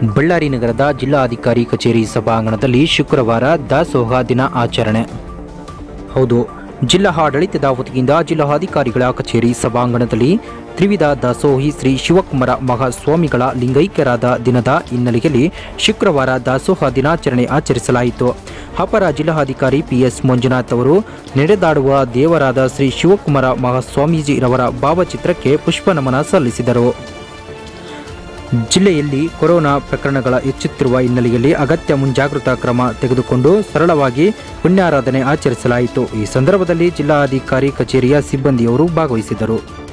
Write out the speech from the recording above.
ಬಳ್ಳಾರಿ ನಗರದ ಜಿಲ್ಲಾಧಿಕಾರಿ ಕಚೇರಿ ಸಭಾಂಗಣದಲ್ಲಿ ಶುಕ್ರವಾರ ದಾಸೋಹ ದಿನ ಆಚರಣೆ ಹೌದು ಜಿಲ್ಲಾ ಆಡಳಿತದ ವತಿಯಿಂದ ಜಿಲ್ಲಾಧಿಕಾರಿಗಳ ಕಚೇರಿ ಸಭಾಂಗಣದಲ್ಲಿ ತ್ರಿವಿಧ ದಾಸೋಹಿ ಶ್ರೀ ಶಿವಕುಮಾರ ಮಹಾಸ್ವಾಮಿಗಳ ಲಿಂಗೈಕ್ಯರಾದ ದಿನದ ಹಿನ್ನೆಲೆಯಲ್ಲಿ ಶುಕ್ರವಾರ ದಾಸೋಹ ದಿನಾಚರಣೆ ಆಚರಿಸಲಾಯಿತು ಅಪರ ಜಿಲ್ಲಾಧಿಕಾರಿ ಪಿಎಸ್ ಮಂಜುನಾಥ್ ಅವರು ನಡೆದಾಡುವ ದೇವರಾದ ಶ್ರೀ ಶಿವಕುಮಾರ ಮಹಾಸ್ವಾಮೀಜಿರವರ ಭಾವಚಿತ್ರಕ್ಕೆ ಪುಷ್ಪ ನಮನ ಸಲ್ಲಿಸಿದರು ಜಿಲ್ಲೆಯಲ್ಲಿ ಕೊರೋನಾ ಪ್ರಕರಣಗಳ ಹೆಚ್ಚುತ್ತಿರುವ ಹಿನ್ನೆಲೆಯಲ್ಲಿ ಅಗತ್ಯ ಮುಂಜಾಗೃತಾ ಕ್ರಮ ತೆಗೆದುಕೊಂಡು ಸರಳವಾಗಿ ಪುಣ್ಯಾರಾಧನೆ ಆಚರಿಸಲಾಯಿತು ಈ ಸಂದರ್ಭದಲ್ಲಿ ಜಿಲ್ಲಾಧಿಕಾರಿ ಕಚೇರಿಯ ಸಿಬ್ಬಂದಿಯವರು ಭಾಗವಹಿಸಿದರು